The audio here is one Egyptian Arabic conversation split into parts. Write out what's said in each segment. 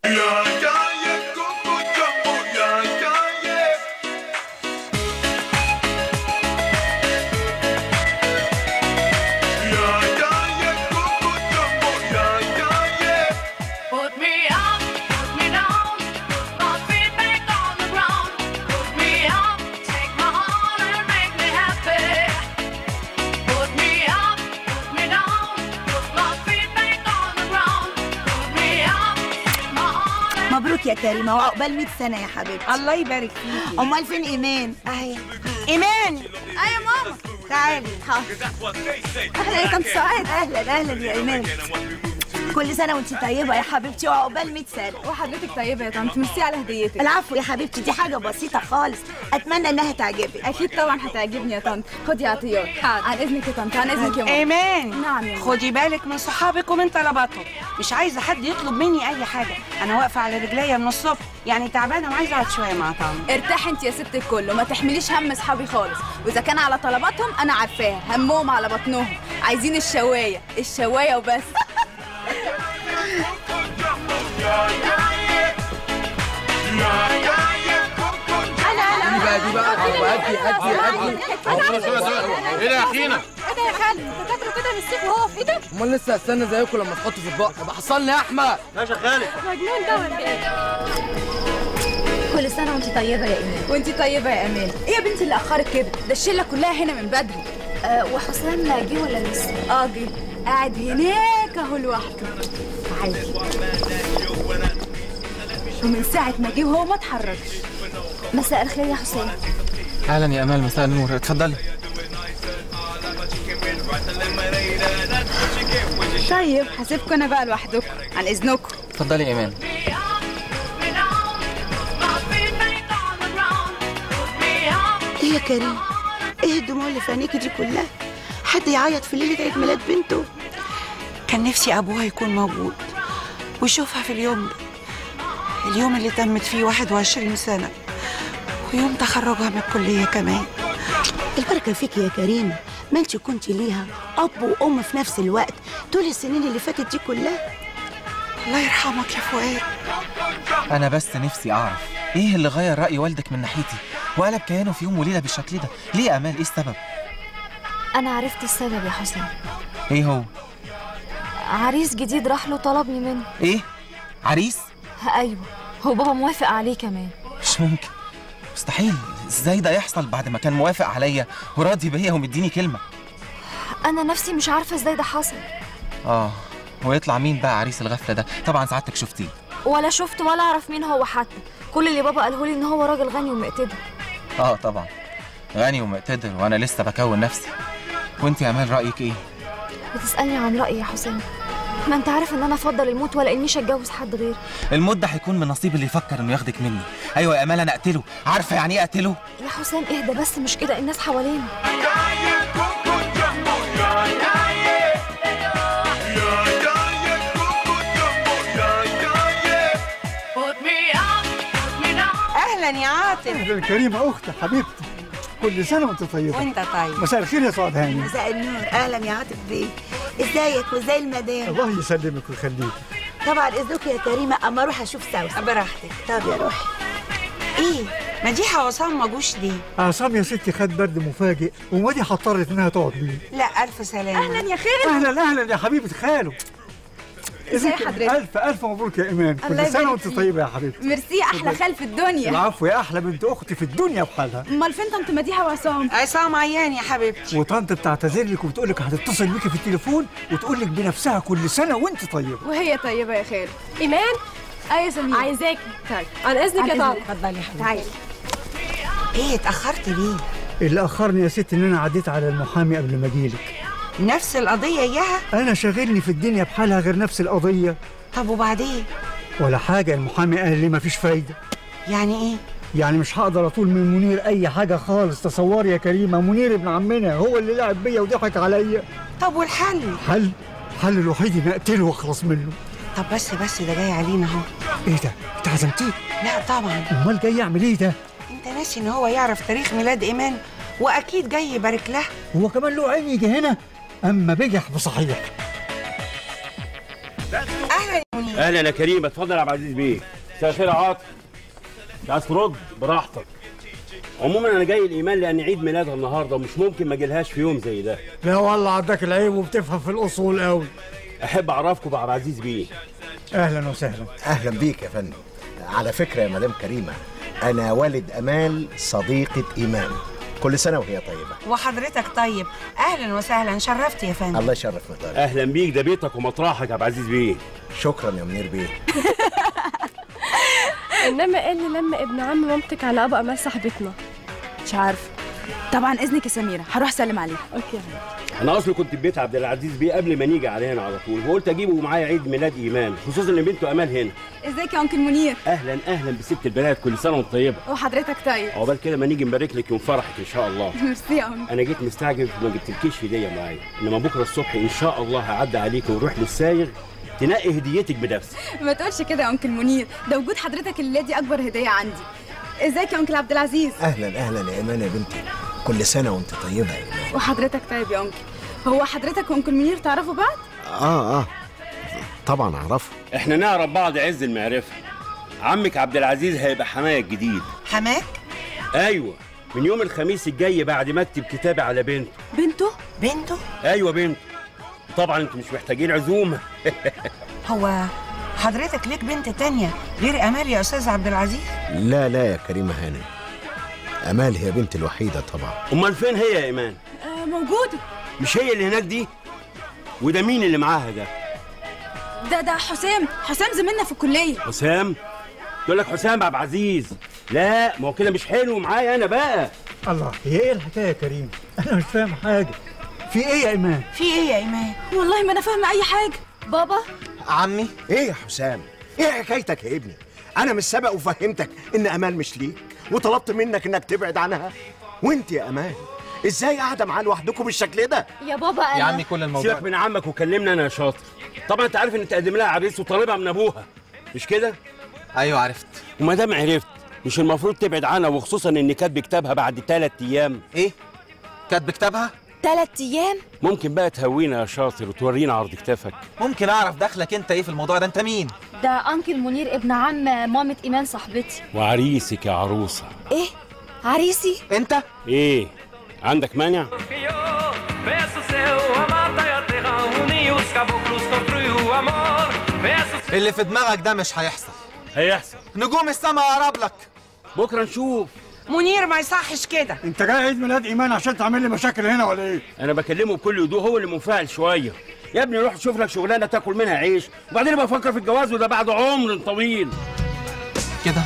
Put me up, put me down, put my feet back on the ground. Put me up, take my heart and make me happy. Put me up, put me down, put my feet back on the ground. Put me up, take my heart and مبروك يا كريمه وعقبال 100 سنه يا حبيبتي الله يبارك فيكي امال فين ايمان اهي ايمان ايوه ماما تعالي اهلا يا طنط سعاد اهلا اهلا يا ايمان كل سنه وانت طيبه يا حبيبتي وعقبال 100 سنه وحضرتك طيبه يا طنط ميرسي على هديتك العفو يا حبيبتي دي حاجه بسيطه خالص اتمنى انها تعجبك اكيد طبعا هتعجبني يا طنط خدي عطيات عن اذنك يا طنط عن اذنك يا ماما ايمان نعم يا ماما. خدي بالك من صحابك ومن طلباتهم مش عايزه حد يطلب مني اي حاجه انا واقفه على رجليا من الصبح يعني تعبانه وعايزه اقعد شويه مع طنط ارتاحي انت يا ست الكل وما تحمليش هم اصحابي خالص واذا كان على طلباتهم انا عارفاها همهم على بطنهم عايزين الشوايه الشوايه وبس دي بقى دي بقى ادي ادي ادي ايه ده يا اخينا ايه ده يا خالد انت فاكره كده بالسيف وهو في ايدك امال لسه هستنى زيكم لما تحطوا في اطباق يبقى حصلني يا احمد ماشي يا خالد مجنون ده ولا ايه كل سنه وانت طيبه يا ايمان وانت طيبه يا امان ايه يا بنتي اللي اخرك كده ده الشله كلها هنا من بدري أه وحسام جه ولا لسه اه جه قاعد هناك اهو لوحده عادي ومن ساعه ما جه وهو ما اتحركش مساء الخير يا حسام اهلا يا امال مساء النور اتفضلي طيب هسيبكم انا بقى لوحدكم عن اذنكم اتفضلي يا ايمان me down, put my feet back on the ground. Put me up. ايه يا كريم ايه الدموع اللي في عينيكي دي كلها حد يعيط في ليله عيد ميلاد بنته كان نفسي ابوها يكون موجود ويشوفها في اليوم ده اليوم اللي تمت فيه 21 سنه ويوم تخرجها من الكليه كمان البركه فيكي يا كريمه ما انت كنت ليها اب وام في نفس الوقت طول السنين اللي فاتت دي كلها الله يرحمك يا فؤاد انا بس نفسي اعرف ايه اللي غير راي والدك من ناحيتي وقلب كيانه في يوم وليله بالشكل ده ليه يا امال ايه السبب أنا عرفت السبب يا حسام ايه هو عريس جديد راح له طلبني منه ايه عريس أيوة هو بابا موافق عليه كمان مش ممكن مستحيل ازاي ده يحصل بعد ما كان موافق عليا وراضي بيا ومديني كلمه أنا نفسي مش عارفة إزاي ده حصل اه ويطلع مين بقى عريس الغفله ده طبعا سعادتك شفتيه ولا شفت ولا أعرف مين هو حتى كل اللي بابا قاله لي إن هو راجل غني ومقتدر اه طبعا غني ومقتدر وانا لسه بكون نفسي وانت يا امال رايك ايه بتسألني عن رأيي يا حسام ما أنت عارف إن أنا أفضل الموت ولا إنيش أتجوز حد غير الموت ده هيكون من نصيب اللي يفكر انه ياخدك مني ايوه يا امال انا اقتله عارفه يعني ايه اقتله يا حسام اهدى بس مش كده الناس حوالينا Put me up, put me down. اهلا يا عاطف اهلا كريمه اختي حبيبتي كل سنه وانت طيبه وانت طيب مساء الخير يا سعاد هاني مساء النور اهلا يا عاطف بيه ازيك وازاي المدام الله يسلمك ويخليك طبعا اذنك يا كريمه اما اروح اشوف سوسن براحتك طب يا روحي ايه مديحه وعصام ما جوش ليه عصام يا ستي خد برد مفاجئ ومديحه اضطرت انها تقعد بيه لا الف سلامه اهلا يا خالد اهلا اهلا يا حبيبه خاله ازي إذنك حضرتك؟ الف الف مبروك يا ايمان الله كل سنه يبارك وانت فيك. طيبه يا حبيبتي ميرسي احلى خال في الدنيا العفو يا احلى بنت اختي في الدنيا بحالها امال فين طنط مديحه وعصام عصام عيان يا حبيبتي وطنط بتعتذر لك وبتقول لك هتتصل بيكي في التليفون وتقول لك بنفسها كل سنه وانت طيبه وهي طيبه يا خالد ايمان ايوه يا سمير عايزاكي طيب عن اذنك يا طنط اتفضلي يا حبيبتي تعالي ايه اتاخرت ليه اللي اخرني يا ستي ان انا عديت على المحامي قبل ما اجيلك نفس القضيه اياها انا شاغلني في الدنيا بحالها غير نفس القضيه طب وبعدين ولا حاجه المحامي قال لي مفيش فايده يعني ايه يعني مش هقدر اطول من منير اي حاجه خالص تصوري يا كريمه منير ابن عمنا هو اللي لعب بيا وضحك عليا طب والحل حل الحل الوحيد اني اقتله واخلص منه طب بس بس ده جاي علينا اهو ايه ده انت عزمتيه لا طبعا امال جاي يعمل ايه ده انت ناسي ان هو يعرف تاريخ ميلاد ايمان واكيد جاي يبارك لها هو كمان له عين يجي هنا اما بجح بصحيح اهلا يا منير اهلا يا كريم اتفضل يا عبد العزيز بيه مساء الخير يا عاطف مش عايز ترد براحتك عموما انا جاي الايمان لان عيد ميلادها النهارده ومش ممكن ما اجيلهاش في يوم زي ده لا والله عندك العيب وبتفهم في الاصول قوي احب اعرفكم بعبد العزيز بيه اهلا وسهلا اهلا بيك يا فندم على فكره يا مدام كريمه انا والد امال صديقه ايمان كل سنه وهي طيبه وحضرتك طيب اهلا وسهلا شرفت يا فندم الله يشرف مطارك اهلا بيك ده بيتك ومطرحك يا عبد العزيز بيه شكرا يا منير بيه انما ايه اللي لما ابن عم مامتك على ابو امال صاحبتنا مش عارفه طبعا اذنك يا سميره هروح اسلم عليها اوكي انا اصلي كنت في بيت عبد العزيز بيه قبل ما نيجي على هنا على طول وقلت اجيبه معايا عيد ميلاد ايمان خصوصا ان بنته امال هنا ازيك يا انكل منير اهلا اهلا بست البنات كل سنه وانت طيبه وحضرتك طيب عقبال كده ما نيجي نبارك لك يوم فرحك ان شاء الله ميرسي يا انكل انا جيت مستعجل ما جبتلكيش هديه معايا انما بكره الصبح ان شاء الله هعدي عليك ونروح للسايغ تنقي هديتك بنفسك ما تقولش كده يا انكل منير ده وجود حضرتك اللي دي اكبر هديه عندي ازيك يا انكل عبد العزيز اهلا اهلا يا ايمان يا بنتي كل سنه وانت طيبه يا ايمان وحضرتك طيب يا انكل هو حضرتك وانكل منير تعرفوا بعض اه اه طبعا اعرفه احنا نعرف بعض عز المعرفه عمك عبد العزيز هيبقى حماية جديد حماك ايوه من يوم الخميس الجاي بعد ما اكتب كتابي على بنته بنته بنته ايوه بنته طبعا انتوا مش محتاجين عزومه هو حضرتك ليك بنت تانية غير امال يا استاذ عبد العزيز لا لا يا كريمه هانم امال هي بنتي الوحيده طبعا امال فين هي يا ايمان آه موجوده مش هي اللي هناك دي وده مين اللي معاها ده ده ده حسام حسام زميلنا في الكليه حسام تقول لك حسام عبد العزيز لا ما هو كده مش حلو معايا انا بقى الله هي ايه الحكايه يا كريم انا مش فاهم حاجه في ايه يا ايمان في ايه يا ايمان والله ما انا فاهمه اي حاجه بابا عمي ايه يا حسام ايه حكايتك يا ابني انا مش سبق وفهمتك ان امال مش ليك وطلبت منك انك تبعد عنها وانت يا امال ازاي قاعده معاه لوحدكم بالشكل ده يا بابا انا يا عمي كل الموضوع سيبك من عمك وكلمنا انا يا شاطر طبعا انت عارف ان تقدم لها عريس وطالبها من ابوها مش كده ايوه عرفت وما دام عرفت مش المفروض تبعد عنها وخصوصا ان كاتب كتابها بعد ثلاث ايام ايه كاتب كتابها ثلاث ايام ممكن بقى تهوينا يا شاطر وتورينا عرض كتافك ممكن اعرف دخلك انت ايه في الموضوع ده انت مين ده انكل منير ابن عم مامة ايمان صاحبتي وعريسك يا عروسه ايه عريسي انت ايه عندك مانع Peço seu amor, Terra terra une os caboclos construiu o amor. Peço اللي في دماغك ده مش هيحصل هيحصل نجوم السما اقرب لك بكره نشوف منير ما يصحش كده انت جاي عيد ميلاد ايمان عشان تعمل لي مشاكل هنا ولا ايه انا بكلمه بكل هدوء هو اللي منفعل شويه يا ابني روح شوف لك شغلانه تاكل منها عيش وبعدين بقى افكر في الجواز وده بعد عمر طويل كده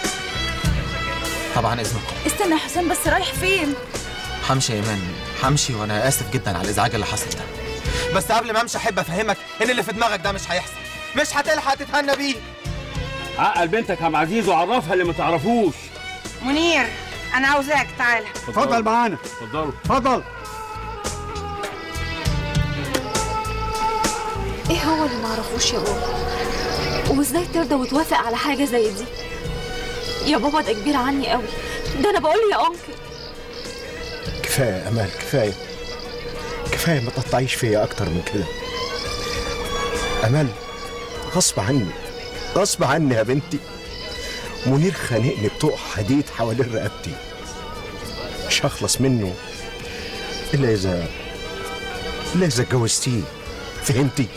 طبعا اذنكم استنى يا حسام بس رايح فين همشي يا ايمان همشي وانا اسف جدا على الازعاج اللي حصل ده بس قبل ما امشي احب افهمك ان اللي في دماغك ده مش هيحصل مش هتلحق تتهنى بيه عقل بنتك يا عم عزيز وعرفها اللي ما تعرفوش منير انا عاوزاك تعالى اتفضل معانا اتفضلوا اتفضل ايه هو اللي معرفوش يا بابا وازاي ترضى وتوافق على حاجه زي دي يا بابا ده كبير عني قوي ده انا بقول يا انكل كفايه يا امال كفايه كفايه ما تقطعيش فيا اكتر من كده امال غصب عني غصب عني يا بنتي منير خانقني بطوق حديد حوالين رقبتي مش هخلص منه الا اذا الا اذا اتجوزتيه فهمتي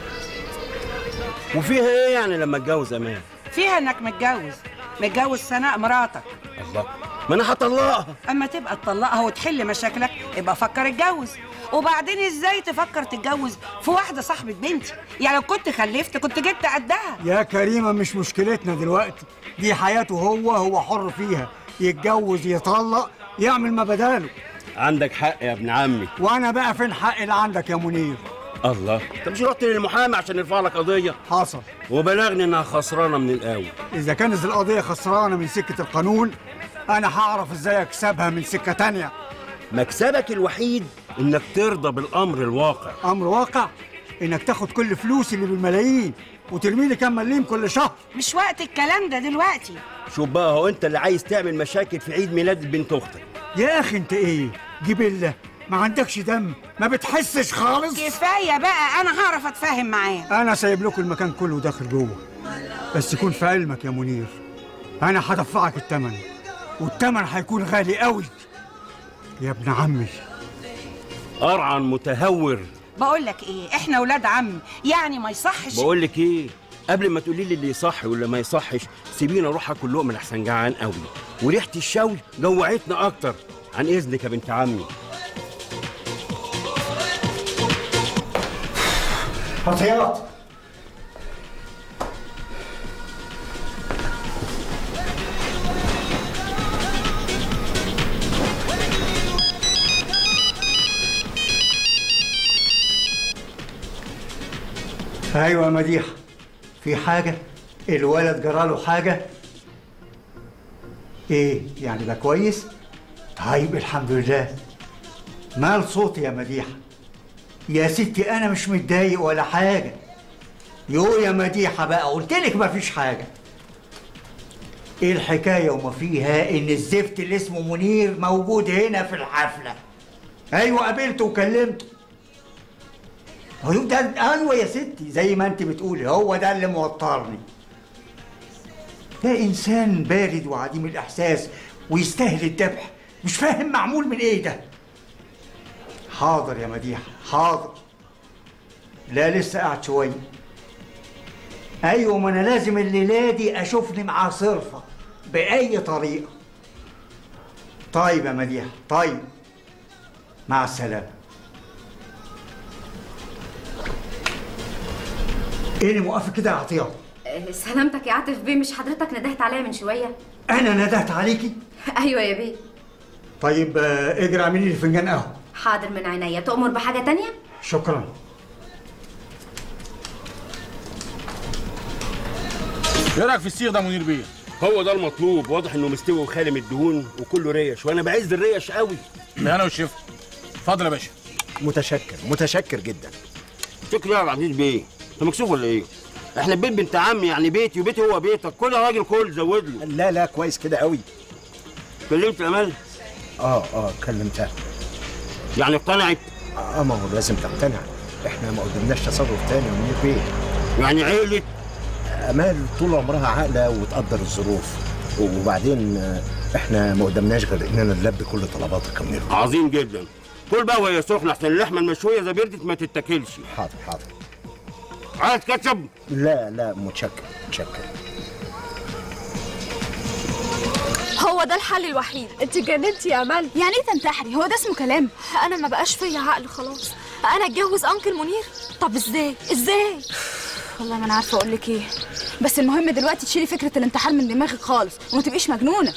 وفيها ايه يعني لما اتجوز امان فيها انك متجوز متجوز سناء مراتك الله ما انا هطلقها اما تبقى تطلقها وتحل مشاكلك يبقى فكر اتجوز وبعدين ازاي تفكر تتجوز في واحده صاحبه بنتي يعني لو كنت خلفت كنت جبت قدها يا كريمه مش مشكلتنا دلوقتي دي حياته هو هو حر فيها يتجوز يطلق يعمل ما بداله عندك حق يا ابن عمي وانا بقى فين حق اللي عندك يا منير الله انت مش رحت للمحامي عشان يرفع لك قضيه حصل وبلغني انها خسرانه من الاول اذا كانت القضيه خسرانه من سكه القانون انا هعرف ازاي اكسبها من سكه تانية مكسبك الوحيد انك ترضى بالامر الواقع امر واقع انك تاخد كل فلوس اللي بالملايين وترمي لي كام مليم كل شهر مش وقت الكلام ده دلوقتي شوف بقى هو انت اللي عايز تعمل مشاكل في عيد ميلاد بنت اختك يا اخي انت ايه جبله ما عندكش دم ما بتحسش خالص كفايه بقى انا هعرف اتفاهم معاه انا سايب لكم المكان كله داخل جوه بس يكون في علمك يا منير انا هدفعك الثمن والثمن هيكون غالي قوي يا ابن عمي قرعن متهور بقول لك ايه احنا ولاد عم يعني ما يصحش بقول لك ايه قبل ما تقولي لي اللي يصح ولا ما يصحش سيبيني اروح اكل لقمه لحسن جعان قوي وريحه الشوي جوعتنا اكتر عن اذنك يا بنت عمي عطيات ايوه يا مديحه في حاجه الولد جراله حاجه ايه يعني ده كويس طيب الحمد لله مال صوتي يا مديحه يا ستي انا مش متضايق ولا حاجه يو يا مديحه بقى قلت لك مفيش حاجه ايه الحكايه وما فيها ان الزفت اللي اسمه منير موجود هنا في الحفله ايوه قابلته وكلمته هو ده ايوه يا ستي زي ما انت بتقولي هو ده اللي موترني ده انسان بارد وعديم الاحساس ويستاهل الذبح مش فاهم معمول من ايه ده حاضر يا مديحه حاضر لا لسه قاعد شويه ايوه ما انا لازم الليله دي اشوفني معاه صرفه باي طريقه طيب يا مديحه طيب مع السلامه ايه اللي موقفك كده يا عطيه سلامتك يا عاطف بيه مش حضرتك ندهت عليا من شويه انا ندهت عليكي ايوه يا بيه طيب آه، اجري اعملي لي فنجان قهوه حاضر من عينيا تؤمر بحاجه تانية شكرا ايه رايك في السيخ ده منير بيه هو ده المطلوب واضح انه مستوي وخالي من الدهون وكله ريش وانا بعز الريش قوي ده انا والشيف اتفضل يا باشا متشكر متشكر جدا شكرا يا عبد العزيز بيه انت مكسوف ولا ايه؟ احنا بيت بنت عمي يعني بيتي وبيتي هو بيتك كل راجل كل زود له لا لا كويس كده قوي كلمت امال اه اه كلمتها يعني اقتنعت اه ما هو لازم تقتنع احنا ما قدمناش تصرف تاني يا منير بيه يعني عيلة امال طول عمرها عاقله وتقدر الظروف وبعدين آه، احنا ما قدمناش غير اننا نلبي كل طلباتك يا منير بيه. عظيم جدا كل بقى وهي سخنه عشان اللحمه المشويه اذا بردت ما تتاكلش حاضر حاضر عايز كاتشب لا لا متشكر متشكر هو ده الحل الوحيد انت جننتي يا امل يعني ايه تنتحري هو ده اسمه كلام انا ما بقاش فيا عقل خلاص انا اتجوز انكل منير طب ازاي ازاي والله ما انا عارفه اقول لك ايه بس المهم دلوقتي تشيلي فكره الانتحار من دماغك خالص وما تبقيش مجنونه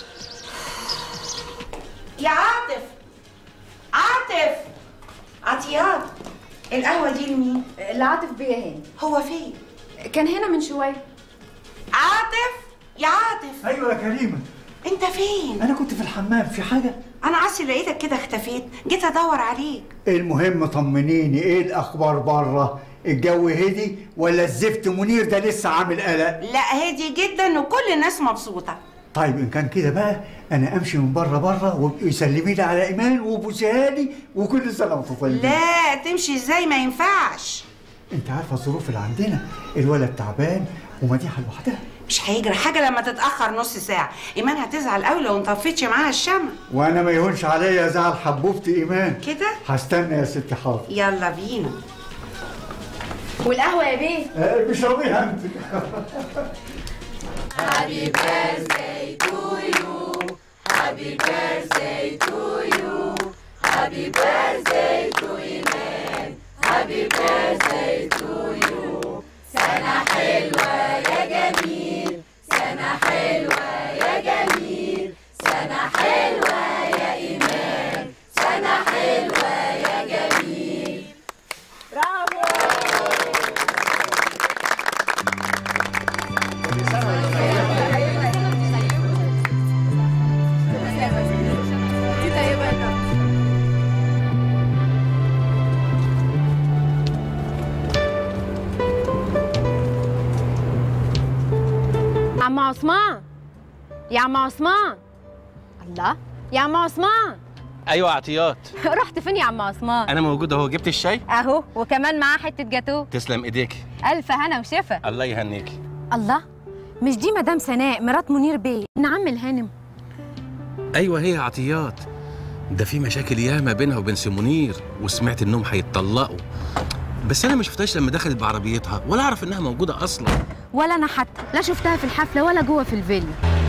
يا عاطف عاطف عطيات القهوه دي لمين لعاطف بيه هاني هو فين كان هنا من شويه عاطف يا عاطف ايوه يا كريمه انت فين انا كنت في الحمام في حاجه انا عسي لقيتك كده اختفيت جيت ادور عليك المهم طمنيني ايه الاخبار بره الجو هدي ولا الزفت منير ده لسه عامل قلق لا هادي جدا وكل الناس مبسوطه طيب ان كان كده بقى انا امشي من بره بره وابقي سلمي لي على ايمان وبوسيها لي وكل سنه وانتم طيبين لا تمشي ازاي ما ينفعش انت عارفه الظروف اللي عندنا الولد تعبان ومديحه لوحدها مش هيجرى حاجه لما تتاخر نص ساعه ايمان هتزعل قوي لو مطفتش معاها الشمع وانا ما يهونش عليا زعل حبوبتي ايمان كده هستنى يا ست حاضر يلا بينا والقهوه يا بيه آه، اشربيها انت Happy birthday to you. Happy birthday to you. Happy birthday to Iman. Happy birthday to you. سنة حلوة يا جميل سنة حلوة يا جميل سنة حلوة يا إيمان سنة حلوة يا جميل دي طيبه يا كابتن عم عثمان يا عم عثمان الله يا عم عثمان ايوه عطيات رحت فين يا عم عثمان انا موجود اهو جبت الشاي اهو وكمان معاه حته جاتوه تسلم ايديكي الف هنا وشفا الله يهنيكي الله مش دي مدام سناء مرات منير بيه نعم الهانم ايوه هي عطيات ده في مشاكل ياما بينها وبين سي منير وسمعت انهم هيتطلقوا بس انا ما شفتهاش لما دخلت بعربيتها ولا اعرف انها موجوده اصلا ولا انا حتى لا شفتها في الحفله ولا جوه في الفيلا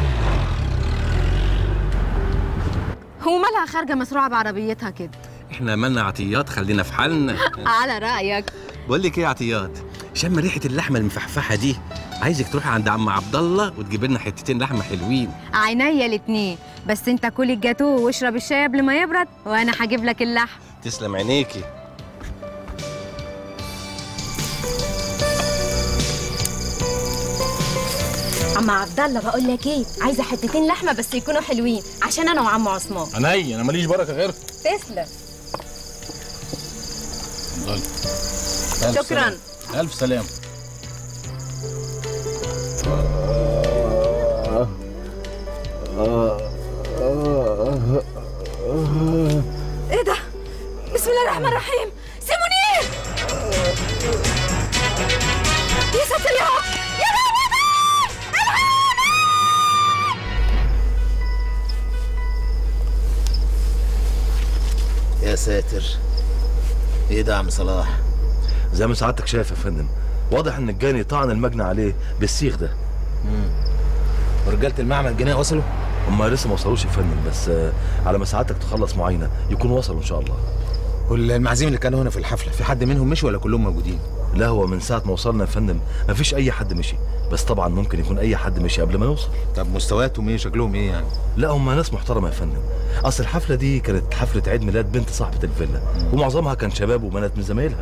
هو مالها خارجه مسروعه بعربيتها كده احنا مالنا عطيات خلينا في حالنا على رايك بقول لك ايه يا عطيات شم ريحه اللحمه المفحفحه دي عايزك تروحي عند عم عبد الله وتجيب لنا حتتين لحمه حلوين عينيا الاتنين بس انت كل الجاتوه واشرب الشاي قبل ما يبرد وانا هجيب لك اللحم تسلم عينيكي عم عبد الله بقول لك ايه عايزه حتتين لحمه بس يكونوا حلوين عشان انا وعم عثمان انا اي انا ماليش بركه غيرك تسلم ألف شكراً. سلام. الف سلام ايه ده بسم الله الرحمن الرحيم سي منير يا ساتر يا رب يا يا ساتر ايه ده يا عم صلاح زي ما سعادتك شايف يا فندم واضح ان الجاني طعن المجني عليه بالسيخ ده ورجاله المعمل الجنائي وصلوا هم لسه ما وصلوش يا فندم بس آه، على ما سعادتك تخلص معاينه يكونوا وصلوا ان شاء الله والمعازيم اللي كانوا هنا في الحفله في حد منهم مشي ولا كلهم موجودين لا هو من ساعه ما وصلنا يا فندم ما فيش اي حد مشي بس طبعا ممكن يكون اي حد مشي قبل ما نوصل طب مستوياتهم ايه شكلهم ايه يعني لا هم ناس محترمه يا فندم اصل الحفله دي كانت حفله عيد ميلاد بنت صاحبه الفيلا ومعظمها كان شباب وبنات من زمايلها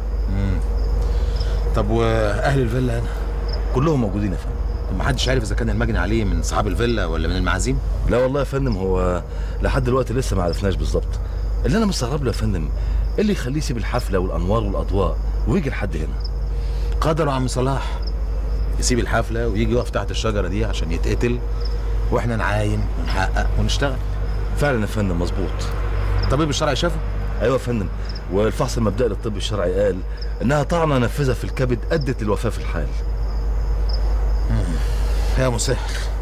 طب واهل الفيلا هنا كلهم موجودين يا فندم طب ما حدش عارف اذا كان المجني عليه من اصحاب الفيلا ولا من المعازيم لا والله يا فندم هو لحد دلوقتي لسه ما عرفناش بالظبط اللي انا مستغرب له يا فندم إيه اللي يخليه يسيب الحفله والانوار والاضواء ويجي لحد هنا قدروا يا عم صلاح يسيب الحفله ويجي يقف تحت الشجره دي عشان يتقتل واحنا نعاين ونحقق ونشتغل فعلا يا فندم مظبوط الطبيب الشرعي شافه ايوه يا فندم والفحص المبدئي للطب الشرعي قال انها طعنه نفذه في الكبد ادت للوفاه في الحال يا مسهل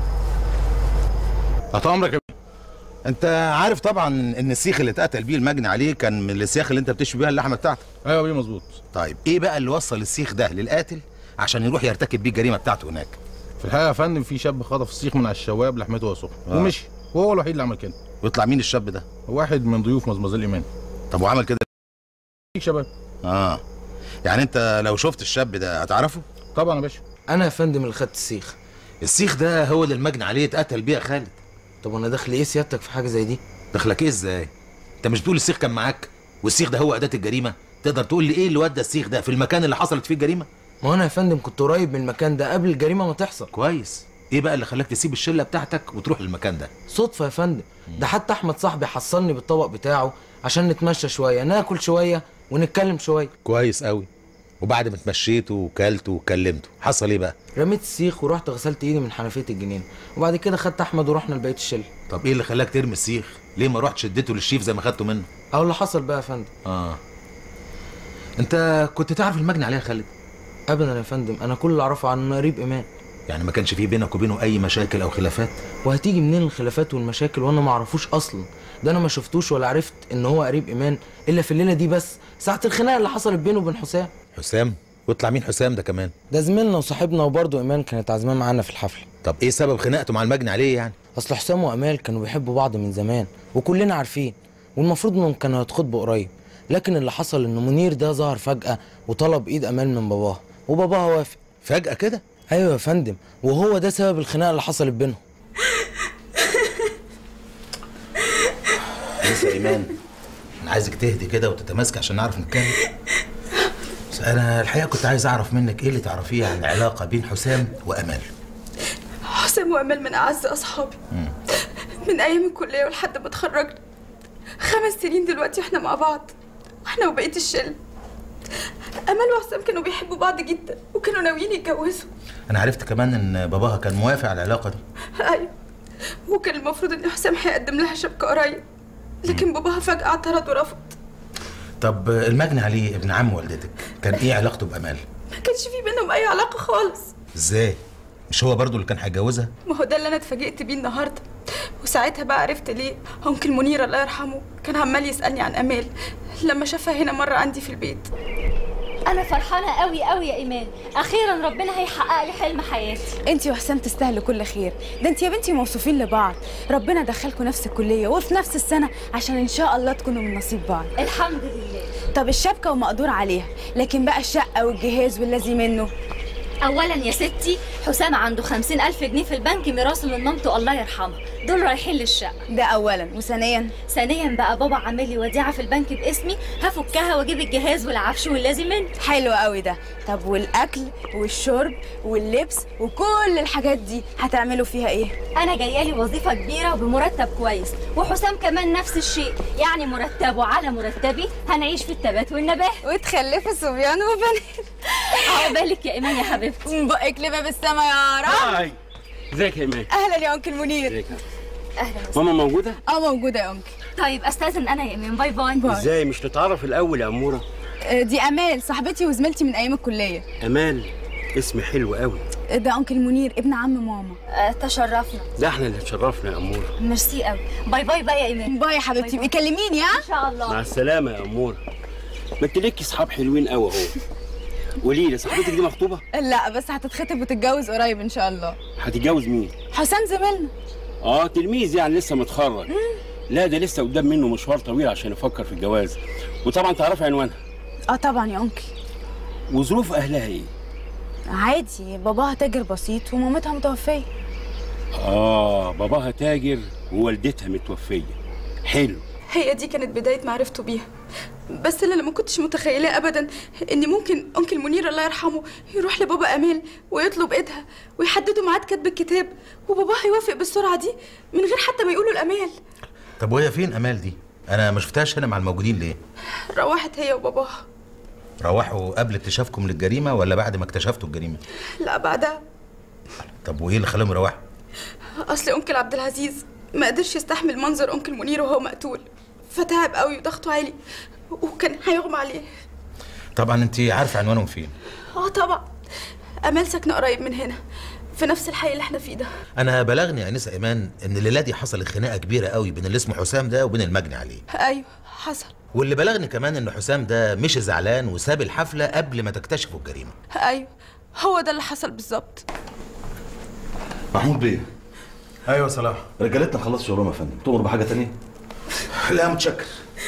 تحت امرك يا انت عارف طبعا ان السيخ اللي اتقتل بيه المجني عليه كان من السياخ اللي انت بتشوي بيها اللحمه بتاعتك ايوه بيه مظبوط طيب ايه بقى اللي وصل السيخ ده للقاتل عشان يروح يرتكب بيه الجريمه بتاعته هناك في الحقيقه يا فندم في شاب خطف السيخ من على الشواب لحمته وهو سخن آه. ومشي وهو الوحيد اللي عمل كده ويطلع مين الشاب ده واحد من ضيوف مزمزيل ايمان طب وعمل كده شباب اه يعني انت لو شفت الشاب ده هتعرفه طبعا يا باشا انا يا فندم اللي خدت السيخ السيخ ده هو اللي المجني عليه اتقتل بيه يا خالد طب وانا داخل ايه سيادتك في حاجه زي دي دخلك ايه ازاي انت مش بتقول السيخ كان معاك والسيخ ده هو اداه الجريمه تقدر تقول لي ايه اللي ودى السيخ ده في المكان اللي حصلت فيه الجريمه ما هو انا يا فندم كنت قريب من المكان ده قبل الجريمه ما تحصل كويس ايه بقى اللي خلاك تسيب الشله بتاعتك وتروح للمكان ده صدفه يا فندم ده حتى احمد صاحبي حصلني بالطبق بتاعه عشان نتمشى شويه ناكل شويه ونتكلم شويه كويس قوي وبعد ما اتمشيته وكلته وكلمته حصل ايه بقى رميت السيخ ورحت غسلت ايدي من حنفيه الجنينه وبعد كده خدت احمد ورحنا لبقيه الشله طب ايه اللي خلاك ترمي السيخ ليه ما رحتش اديته للشيف زي ما خدته منه او اللي حصل بقى يا فندم اه انت كنت تعرف المجني عليه يا خالد ابدا يا فندم انا كل اللي اعرفه عنه إنه قريب ايمان يعني ما كانش فيه بينك وبينه اي مشاكل او خلافات وهتيجي منين الخلافات والمشاكل وانا ما اعرفوش اصلا ده انا ما شفتوش ولا عرفت ان هو قريب ايمان الا في الليله دي بس ساعه الخناقه اللي حصلت بينه وبين حسام حسام ويطلع مين حسام ده كمان ده زميلنا وصاحبنا وبرضه ايمان كانت عازماه معانا في الحفله طب ايه سبب خناقته مع المجني عليه يعني اصل حسام وامال كانوا بيحبوا بعض من زمان وكلنا عارفين والمفروض انهم كانوا هيتخطبوا قريب لكن اللي حصل ان منير ده ظهر فجاه وطلب ايد امال من باباها وباباها وافق فجاه كده ايوه يا فندم وهو ده سبب الخناقه اللي حصلت بينهم لسه ايمان انا عايزك تهدي كده وتتماسك عشان نعرف نتكلم بس انا الحقيقه كنت عايز اعرف منك ايه اللي تعرفيه عن العلاقه بين حسام وامال حسام وامال من اعز اصحابي من ايام الكليه ولحد ما اتخرجنا خمس سنين دلوقتي احنا مع بعض احنا وبقيه الشله امال وحسام كانوا بيحبوا بعض جدا وكانوا ناويين يتجوزوا انا عرفت كمان ان باباها كان موافق على العلاقه دي ايوه وكان المفروض ان حسام هيقدم لها شبكه قريب لكن باباها فجأة اعترض ورفض طب المجني عليه ابن عم والدتك كان ايه علاقته بامال ما كانش في بينهم أي علاقة خالص ازاي مش هو برضو اللي كان هيتجوزها ما هو ده اللي أنا اتفاجئت بيه النهاردة وساعتها بقى عرفت ليه أنكل منير الله يرحمه كان عمال يسألني عن أمال لما شافها هنا مرة عندي في البيت انا فرحانه قوي قوي يا ايمان اخيرا ربنا هيحقق لي حلم حياتي انت وحسام تستاهلوا كل خير ده انت يا بنتي موصوفين لبعض ربنا دخلكم نفس الكليه وفي نفس السنه عشان ان شاء الله تكونوا من نصيب بعض الحمد لله طب الشبكه ومقدور عليها لكن بقى الشقه والجهاز والذي منه اولا يا ستي حسام عنده خمسين الف جنيه في البنك ميراث من مامته الله يرحمها دول رايحين للشقه ده اولا وثانيا ثانيا بقى بابا عامل لي وديعه في البنك باسمي هفكها واجيب الجهاز والعفش واللازم منه حلو قوي ده طب والاكل والشرب واللبس وكل الحاجات دي هتعملوا فيها ايه انا جايه لي وظيفه كبيره وبمرتب كويس وحسام كمان نفس الشيء يعني مرتبه على مرتبي هنعيش في التبات والنبات وتخلفوا صبيان وبنات عقبالك يا ايمان يا حبيبتي بقك لباب السما يا رب هاي ازيك يا ايمان اهلا يا انكل منير ازيك يا- اهلا ماما موجوده اه موجوده يا انكل طيب استاذن انا يا ايمان باي باي ازاي مش نتعرف الاول يا اموره آه، دي امال صاحبتي وزميلتي من ايام الكليه امال اسم حلو قوي آه، ده انكل منير ابن عم ماما آه تشرفنا ده احنا اللي اتشرفنا يا اموره ميرسي قوي باي باي بقى يا ايمان باي يا حبيبتي باي باي. كلميني ها ان شاء الله مع السلامه يا اموره ما انت ليكي اصحاب حلوين قوي اهو قولي لي صاحبتك دي مخطوبه لا بس هتتخطب وتتجوز قريب ان شاء الله هتتجوز مين حسام زميلنا اه تلميذ يعني لسه متخرج لا ده لسه قدام منه مشوار طويل عشان يفكر في الجواز وطبعا تعرفي عنوانها اه طبعا يا انكل وظروف اهلها ايه عادي باباها تاجر بسيط ومامتها متوفيه اه باباها تاجر ووالدتها متوفيه حلو هي دي كانت بداية معرفته بيها بس انا اللي ما كنتش متخيلاه ابدا ان ممكن انكل منير الله يرحمه يروح لبابا امال ويطلب ايدها ويحددوا ميعاد كتب الكتاب وباباها يوافق بالسرعه دي من غير حتى ما يقولوا الامال طب وهي فين امال دي انا ما شفتهاش هنا مع الموجودين ليه روحت هي وباباها روحوا قبل اكتشافكم للجريمه ولا بعد ما اكتشفتوا الجريمه لا بعدها طب وايه اللي خلاهم يروحوا اصل انكل عبد العزيز ما قدرش يستحمل منظر انكل منير وهو مقتول فتعب قوي وضغطه عالي وكان هيغمى عليه طبعا انت عارفه عنوانهم فين اه طبعا امال ساكنه قريب من هنا في نفس الحي اللي احنا فيه ده انا بلغني يا انسه ايمان ان الليله دي حصلت خناقه كبيره قوي بين اللي اسمه حسام ده وبين المجني عليه ايوه حصل واللي بلغني كمان ان حسام ده مش زعلان وساب الحفله قبل ما تكتشفوا الجريمه ايوه هو ده اللي حصل بالظبط محمود بيه ايوه صلاح رجالتنا خلصوا شغلهم يا فندم تؤمر بحاجه تانية لا متشكر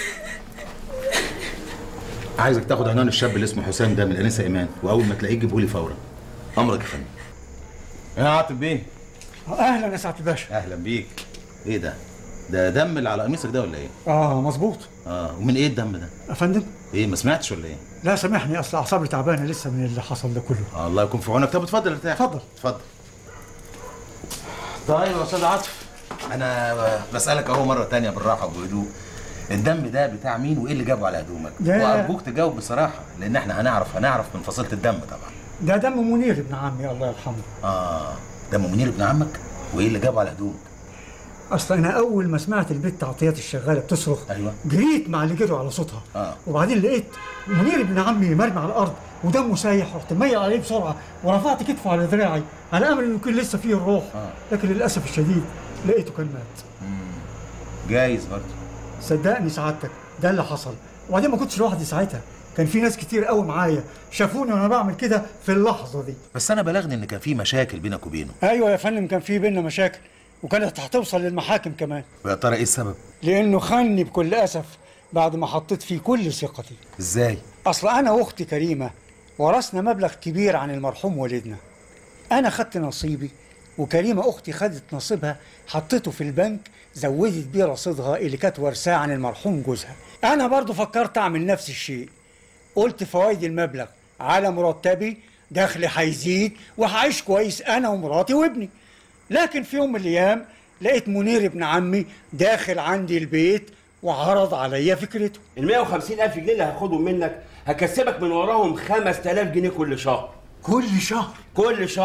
عايزك تاخد عنوان الشاب اللي اسمه حسام ده من الانسه ايمان واول ما تلاقيه جيبه لي فورا امرك يا فندم يا عاطف بيه اهلا يا سعاده الباشا اهلا بيك ايه ده ده دم اللي على قميصك ده ولا ايه اه مظبوط اه ومن ايه الدم ده يا فندم ايه ما سمعتش ولا ايه لا سامحني اصل اعصابي تعبانه لسه من اللي حصل ده كله آه الله يكون في عونك طب اتفضل ارتاح اتفضل اتفضل طيب يا استاذ عاطف انا بسالك اهو مره تانية بالراحه وبهدوء الدم ده بتاع مين وايه اللي جابه على هدومك ده- وارجوك تجاوب بصراحه لان احنا هنعرف هنعرف من فصيله الدم طبعا ده دم منير ابن عمي الله يرحمه اه دم منير ابن عمك وايه اللي جابه على هدومك اصل انا اول ما سمعت البت عطيات الشغاله بتصرخ ايوه جريت مع اللي جروا على صوتها اه وبعدين لقيت منير ابن عمي مرمي على الارض ودمه سايح رحت ميل عليه بسرعه ورفعت كتفه على دراعي على امل انه يكون لسه فيه الروح لكن للاسف الشديد لقيته كان مات جايز برضه صدقني سعادتك ده اللي حصل وبعدين ما كنتش لوحدي ساعتها كان في ناس كتير قوي معايا شافوني وانا بعمل كده في اللحظه دي بس انا بلغني ان كان في مشاكل بينك وبينه ايوه يا فندم كان في بينا مشاكل وكانت هتوصل للمحاكم كمان ويا ترى ايه السبب لانه خاني بكل اسف بعد ما حطيت فيه كل ثقتي ازاي اصل انا واختي كريمه ورثنا مبلغ كبير عن المرحوم والدنا انا خدت نصيبي وكريمه اختي خدت نصيبها حطيته في البنك زودت بيه رصيدها اللي كانت ورثاه عن المرحوم جوزها انا برضو فكرت اعمل نفس الشيء قلت فوائد المبلغ على مرتبي دخلي هيزيد وهعيش كويس انا ومراتي وابني لكن في يوم من الايام لقيت منير ابن عمي داخل عندي البيت وعرض عليا فكرته ال 150 ألف جنيه اللي هاخدهم منك هكسبك من وراهم 5000 جنيه كل شهر كل شهر كل شهر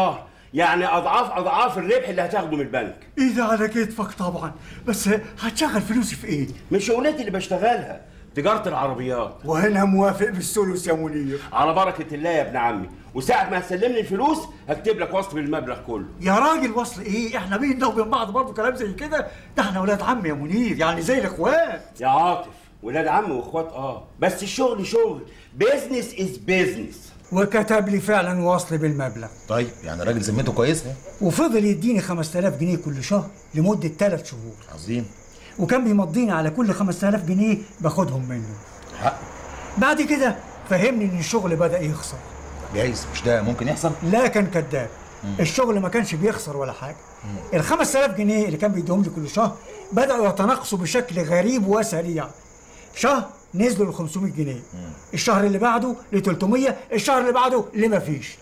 يعني اضعاف اضعاف الربح اللي هتاخده من البنك ايدي على كتفك طبعا بس هتشغل فلوسي في ايه؟ من شغلتي اللي بشتغلها تجاره العربيات وانا موافق بالثلث يا منير على بركه الله يا ابن عمي وساعه ما هتسلمني الفلوس هكتب لك وصف بالمبلغ كله يا راجل وصل ايه؟ احنا بينا وبين بعض برضه كلام زي كده ده احنا ولاد عم يا منير يعني زي الاخوات يا عاطف ولاد عم واخوات اه بس الشغل شغل بيزنس از بيزنس وكتب لي فعلا وصل بالمبلغ طيب يعني الراجل ذمته كويسه وفضل يديني 5000 جنيه كل شهر لمدة ثلاث شهور عظيم وكان بيمضيني على كل 5000 جنيه باخدهم منه حق بعد كده فهمني ان الشغل بدأ يخسر جايز مش ده ممكن يحصل لا كان كذاب الشغل ما كانش بيخسر ولا حاجة ال 5000 جنيه اللي كان بيديهم لي كل شهر بدأوا يتناقصوا بشكل غريب وسريع شهر نزلوا ل 500 جنيه الشهر اللي بعده ل 300 الشهر اللي بعده لما فيش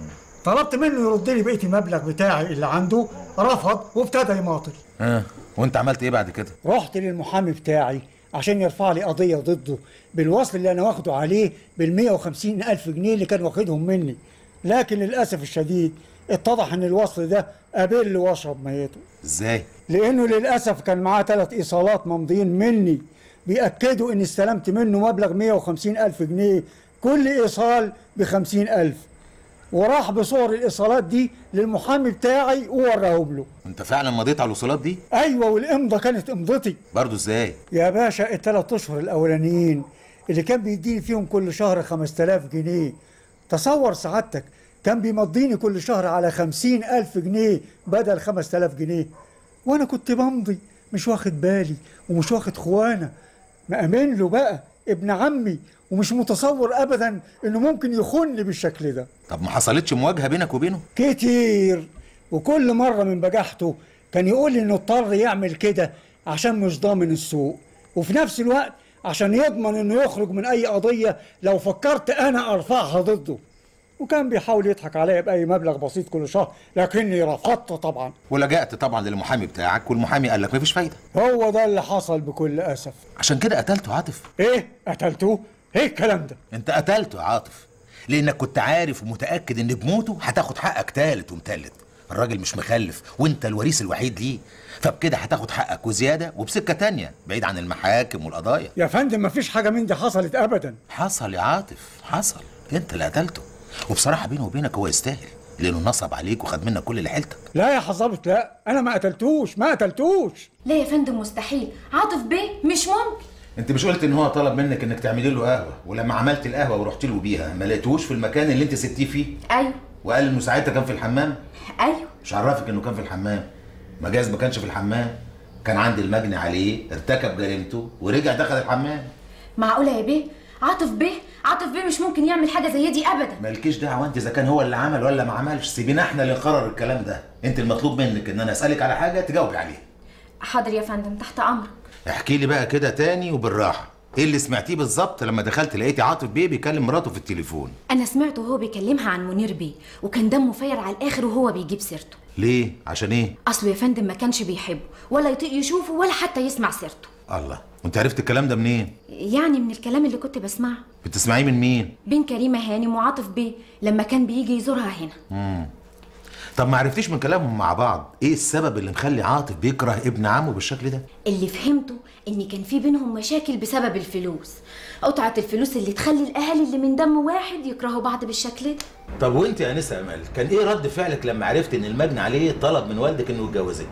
طلبت منه يرد لي بقيه المبلغ بتاعي اللي عنده رفض وابتدى يماطل ها وانت عملت ايه بعد كده رحت للمحامي بتاعي عشان يرفع لي قضيه ضده بالوصل اللي انا واخده عليه بال 150 الف جنيه اللي كان واخدهم مني لكن للاسف الشديد اتضح ان الوصل ده قابل واشرب ميته ازاي لانه للاسف كان معاه ثلاث ايصالات ممضيين مني بيأكدوا اني استلمت منه مبلغ 150 الف جنيه كل ايصال ب 50 الف وراح بصور الايصالات دي للمحامي بتاعي ووراهم له انت فعلا مضيت على الوصولات دي ايوه والامضه كانت امضتي برضه ازاي يا باشا الثلاث اشهر الاولانيين اللي كان بيديني فيهم كل شهر 5000 جنيه تصور سعادتك كان بيمضيني كل شهر على 50000 جنيه بدل 5000 جنيه وانا كنت بمضي مش واخد بالي ومش واخد خوانه مأمن له بقى ابن عمي ومش متصور ابدا انه ممكن يخونني بالشكل ده طب ما حصلتش مواجهه بينك وبينه كتير وكل مرة من بجاحته كان يقول لي انه اضطر يعمل كده عشان مش ضامن السوق وفي نفس الوقت عشان يضمن انه يخرج من اي قضية لو فكرت انا ارفعها ضده وكان بيحاول يضحك عليا باي مبلغ بسيط كل شهر لكني رفضت طبعا ولجأت طبعا للمحامي بتاعك والمحامي قال لك مفيش فايده هو ده اللي حصل بكل اسف عشان كده قتلته عاطف ايه قتلته ايه الكلام ده انت قتلته يا عاطف لانك كنت عارف ومتاكد ان بموته هتاخد حقك تالت ومتلت الراجل مش مخلف وانت الوريث الوحيد ليه فبكده هتاخد حقك وزياده وبسكه تانية بعيد عن المحاكم والقضايا يا فندم مفيش حاجة من دي حصلت ابدا حصل يا عاطف حصل انت اللي قتلته وبصراحه بينه وبينك هو يستاهل لانه نصب عليك وخد منك كل اللي حيلتك لا يا حظابط لا انا ما قتلتوش ما قتلتوش لا يا فندم مستحيل عاطف بيه مش ممكن انت مش قلت ان هو طلب منك انك تعملي له قهوه ولما عملت القهوه ورحت له بيها ما لقيتوش في المكان اللي انت سبتيه فيه ايوه وقال انه ساعتها كان في الحمام ايوه مش عرفك انه كان في الحمام مجاز ما كانش في الحمام كان عند المجني عليه ارتكب جريمته ورجع دخل الحمام معقوله يا بيه عاطف بيه عاطف بيه مش ممكن يعمل حاجه زي دي ابدا مالكيش دعوه انت اذا كان هو اللي عمل ولا ما عملش سيبينا احنا اللي نقرر الكلام ده انت المطلوب منك ان انا اسالك على حاجه تجاوبي عليها حاضر يا فندم تحت امرك احكي لي بقى كده تاني وبالراحه ايه اللي سمعتيه بالظبط لما دخلت لقيتي عاطف بيه بيكلم مراته في التليفون انا سمعته وهو بيكلمها عن منير بيه وكان دمه فاير على الاخر وهو بيجيب سيرته ليه عشان ايه اصله يا فندم ما كانش بيحبه ولا يطيق يشوفه ولا حتى يسمع سيرته الله وانت عرفت الكلام ده منين يعني من الكلام اللي كنت بسمعه بتسمعيه من مين بين كريمه هانم وعاطف بيه لما كان بيجي يزورها هنا مم. طب ما عرفتيش من كلامهم مع بعض ايه السبب اللي مخلي عاطف بيكره ابن عمه بالشكل ده اللي فهمته ان كان في بينهم مشاكل بسبب الفلوس قطعه الفلوس اللي تخلي الاهالي اللي من دم واحد يكرهوا بعض بالشكل ده طب وانت يا انسه امال كان ايه رد فعلك لما عرفت ان المجني عليه طلب من والدك انه يتجوزك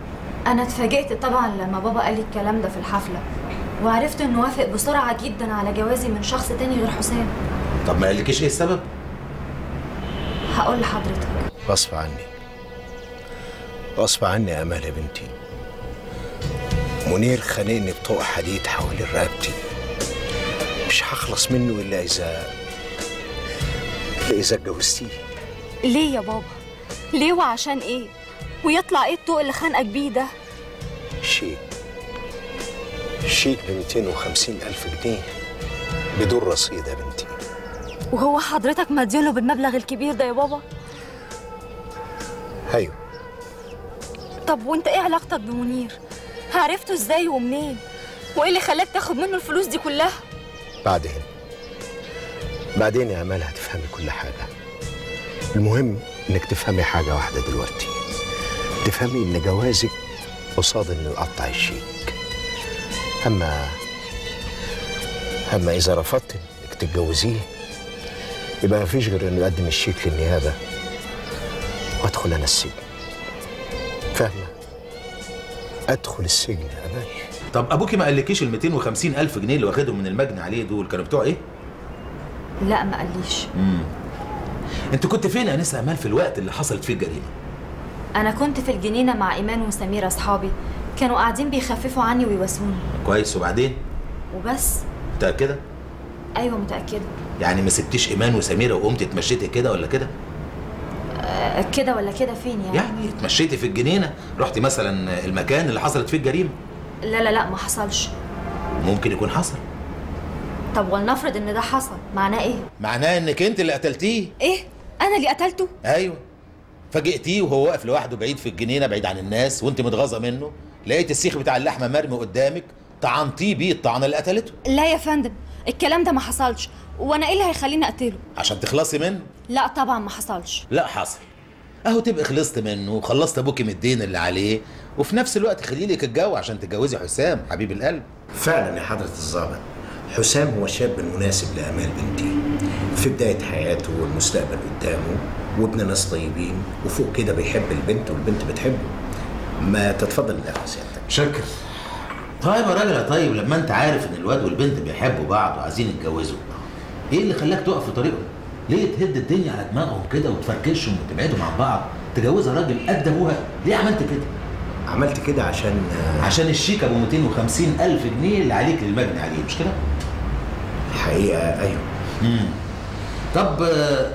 انا اتفاجئت طبعا لما بابا قال لي الكلام ده في الحفله وعرفت انه وافق بسرعه جدا على جوازي من شخص تاني غير حسام طب ما قالكيش ايه السبب هقول لحضرتك غصب عني غصب عني يا امال يا بنتي منير خانقني بطوق حديد حوالين رقبتي مش هخلص منه الا اذا الا اذا اتجوزتيه ليه يا بابا ليه وعشان ايه ويطلع ايه الطوق اللي خانقك بيه ده شيك شيك ب 250 ألف جنيه بدون رصيد يا بنتي وهو حضرتك مديونه بالمبلغ الكبير ده يا بابا أيوه طب وانت ايه علاقتك بمنير عرفته ازاي ومنين وايه اللي خلاك تاخد منه الفلوس دي كلها بعدين بعدين يا أمال هتفهمي كل حاجة المهم انك تفهمي حاجه واحده دلوقتي تفهمي ان جوازك قصاد انه يقطع الشيك اما اما اذا رفضت انك تتجوزيه يبقى مفيش غير انه يقدم الشيك للنيابه وادخل انا السجن فاهمه ادخل السجن يا امال طب ابوكي ما قالكيش ال 250 الف جنيه اللي واخدهم من المجني عليه دول كانوا بتوع ايه لا ما قاليش امم انت كنت فين يا انسه امال في الوقت اللي حصلت فيه الجريمه انا كنت في الجنينه مع ايمان وسميره اصحابي كانوا قاعدين بيخففوا عني ويواسوني كويس وبعدين وبس متاكده ايوه متاكده يعني ما سبتيش ايمان وسميره وقمت اتمشيتي كده ولا كده أه كده ولا كده فين يعني يعني اتمشيتي في الجنينه رحتي مثلا المكان اللي حصلت فيه الجريمه لا لا لا ما حصلش ممكن يكون حصل طب ولنفرض ان ده حصل معناه ايه معناه انك انت اللي قتلتيه ايه انا اللي قتلته ايوه فاجئتيه وهو واقف لوحده بعيد في الجنينه بعيد عن الناس وانت متغاظه منه لقيت السيخ بتاع اللحمه مرمي قدامك طعنتيه بيه الطعنه اللي قتلته لا يا فندم الكلام ده ما حصلش وانا ايه اللي هيخليني اقتله عشان تخلصي منه لا طبعا ما حصلش لا حصل اهو تبقى خلصت منه وخلصت ابوكي من الدين اللي عليه وفي نفس الوقت خلي لك الجو عشان تتجوزي حسام حبيب القلب فعلا يا حضرة الضابط حسام هو الشاب المناسب لأمال بنتي في بداية حياته والمستقبل قدامه وابن ناس طيبين وفوق كده بيحب البنت والبنت بتحبه ما تتفضل القهوة سيادتك شكر طيب يا راجل يا طيب لما انت عارف ان الواد والبنت بيحبوا بعض وعايزين يتجوزوا ايه اللي خلاك تقف في طريقهم ليه تهد الدنيا على دماغهم كده وتفركشهم وتبعدهم عن بعض تجوزها راجل قد ابوها ليه عملت كده عملت كده عشان عشان الشيك ابو 250 الف جنيه اللي عليك للمجني عليه مش كده الحقيقة أيوه امم طب آه،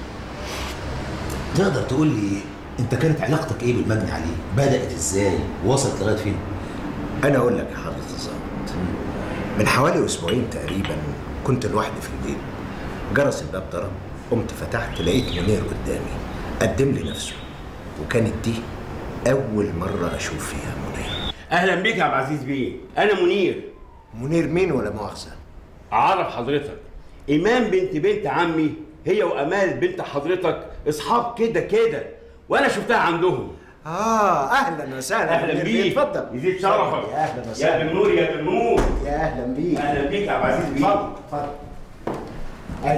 تقدر تقول لي انت كانت علاقتك ايه بالمجني عليه بدات ازاي وصلت لغايه فين أنا أقول لك يا حضرة الضابط من حوالي أسبوعين تقريبا كنت لوحدي في البيت جرس الباب ضرب قمت فتحت لقيت منير قدامي قدم لي نفسه وكانت دي أول مرة أشوف فيها منير اهلا بيك يا عبد العزيز بيه انا منير منير مين ولا مؤاخذه اعرف حضرتك ايمان بنت بنت عمي هي وامال بنت حضرتك اصحاب كده كده وانا شفتها عندهم اه اهلا وسهلا اهلا منير بيك اتفضل يزيد شرفك يا اهلا يا وسهلا ابن نور يا ابن نور يا اهلا بيك اهلا بيك يا عبد العزيز بيه اتفضل اتفضل اي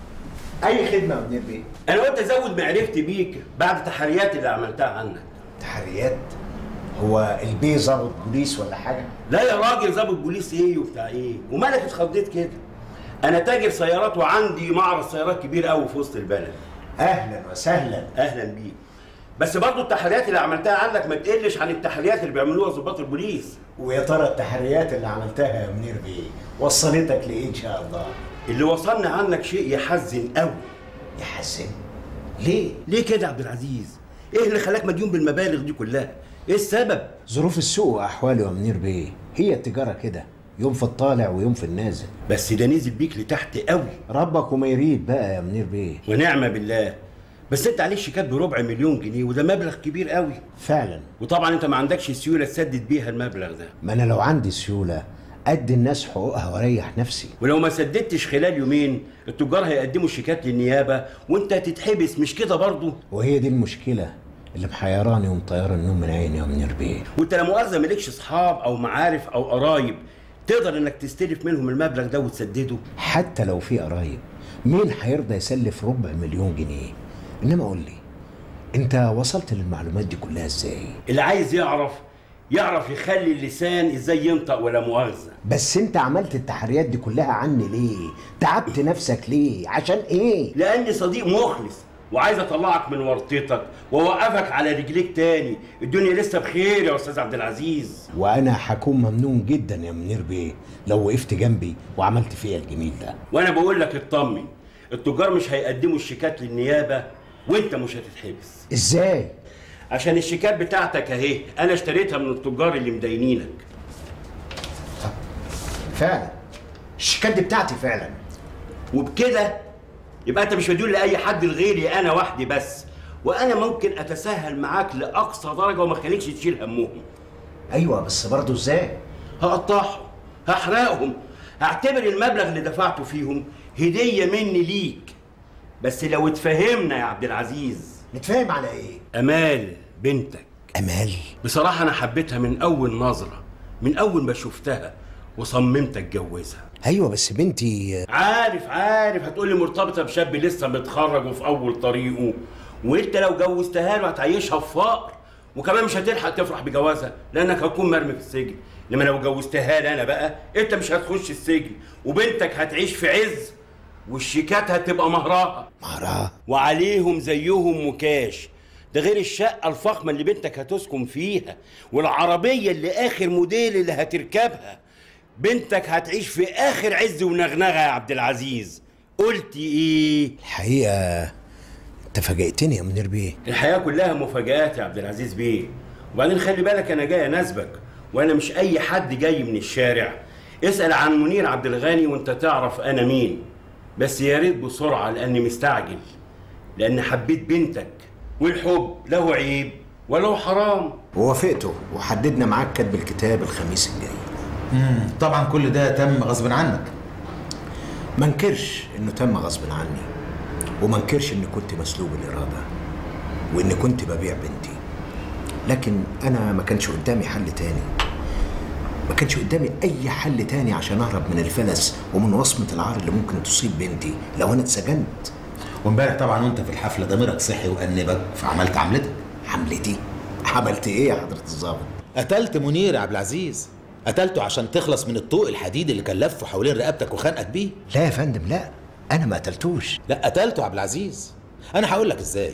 اي خدمه يا منير بيه انا قلت ازود معرفتي بيك بعد التحريات اللي عملتها عنك تحريات هو البيه ظابط بوليس ولا حاجه لا يا راجل ظابط بوليس ايه وبتاع ايه ومالك اتخضيت كده انا تاجر سيارات وعندي معرض سيارات كبير قوي في وسط البلد اهلا وسهلا اهلا بيك بس برضو التحريات اللي عملتها عنك ما تقلش عن التحريات اللي بيعملوها ضباط البوليس ويا ترى التحريات اللي عملتها يا منير بيه وصلتك لايه ان شاء الله اللي وصلنا عنك شيء يحزن قوي يحزن ليه ليه كده يا عبد العزيز ايه اللي خلاك مديون بالمبالغ دي كلها ايه السبب ظروف السوق واحواله يا منير بيه هي التجاره كده يوم في الطالع ويوم في النازل بس ده نزل بيك لتحت قوي ربك وما يريد بقى يا منير بيه ونعمه بالله بس انت عليك شيكات بربع مليون جنيه وده مبلغ كبير قوي فعلا وطبعا انت ما عندكش سيوله تسدد بيها المبلغ ده ما انا لو عندي سيوله ادي الناس حقوقها واريح نفسي ولو ما سددتش خلال يومين التجار هيقدموا شيكات للنيابه وانت هتتحبس مش كده برضه وهي دي المشكله اللي محيراني ومطيره النوم من عيني يا منير بيه وانت لا مؤاخذه مالكش اصحاب او معارف او قرايب تقدر انك تستلف منهم المبلغ ده وتسدده حتى لو في قرايب مين هيرضى يسلف ربع مليون جنيه انما قول لي انت وصلت للمعلومات دي كلها ازاي اللي عايز يعرف يعرف يخلي اللسان ازاي ينطق ولا مؤاخذه بس انت عملت التحريات دي كلها عني ليه تعبت نفسك ليه عشان ايه لاني صديق مخلص وعايز اطلعك من ورطتك واوقفك على رجليك تاني الدنيا لسه بخير يا استاذ عبد العزيز وانا هكون ممنون جدا يا منير بيه لو وقفت جنبي وعملت فيا الجميل ده وانا بقول لك اطمن التجار مش هيقدموا الشيكات للنيابه وانت مش هتتحبس ازاي عشان الشيكات بتاعتك اهي انا اشتريتها من التجار اللي مدينينك فعلا الشيكات دي بتاعتي فعلا وبكده يبقى انت مش مديون لاي حد غيري انا وحدي بس وانا ممكن اتساهل معاك لاقصى درجه وما اخليكش تشيل همهم ايوه بس برضه ازاي هقطعهم هحرقهم هعتبر المبلغ اللي دفعته فيهم هديه مني ليك بس لو اتفهمنا يا عبد العزيز نتفاهم على ايه امال بنتك امال بصراحه انا حبيتها من اول نظره من اول ما شفتها وصممت اتجوزها ايوه بس بنتي عارف عارف هتقولي مرتبطه بشاب لسه متخرج وفي اول طريقه وانت لو جوزتها له هتعيشها في فقر وكمان مش هتلحق تفرح بجوازها لانك هتكون مرمي في السجن لما لو جوزتها لي انا بقى انت مش هتخش السجن وبنتك هتعيش في عز والشيكات هتبقى مهراها مهراها وعليهم زيهم مكاش ده غير الشقة الفخمة اللي بنتك هتسكن فيها والعربية اللي آخر موديل اللي هتركبها بنتك هتعيش في آخر عز ونغنغة يا عبد العزيز قلت إيه؟ الحقيقه انت فاجئتني يا منير بيه الحياة كلها مفاجآت يا عبد العزيز بيه وبعدين خلي بالك أنا جاي أناسبك وأنا مش أي حد جاي من الشارع اسأل عن منير عبد الغني وأنت تعرف أنا مين بس يا ريت بسرعة لأني مستعجل لأن حبيت بنتك والحب له عيب وله حرام ووافقته وحددنا معاك كتب الكتاب الخميس الجاي مم. طبعا كل ده تم غصب عنك ما انكرش انه تم غصب عني وما انكرش اني كنت مسلوب الاراده واني كنت ببيع بنتي لكن انا ما كانش قدامي حل تاني ما كانش قدامي اي حل تاني عشان اهرب من الفلس ومن وصمه العار اللي ممكن تصيب بنتي لو انا اتسجنت وامبارح طبعا وانت في الحفله ضميرك صحي وانبك فعملت عملتك عملتي عملت ايه يا حضره الظابط قتلت منير يا عبد العزيز قتلته عشان تخلص من الطوق الحديد اللي كان لفه حوالين رقبتك وخانقك بيه لا يا فندم لا انا ما قتلتوش لا قتلته يا عبد العزيز انا هقول لك ازاي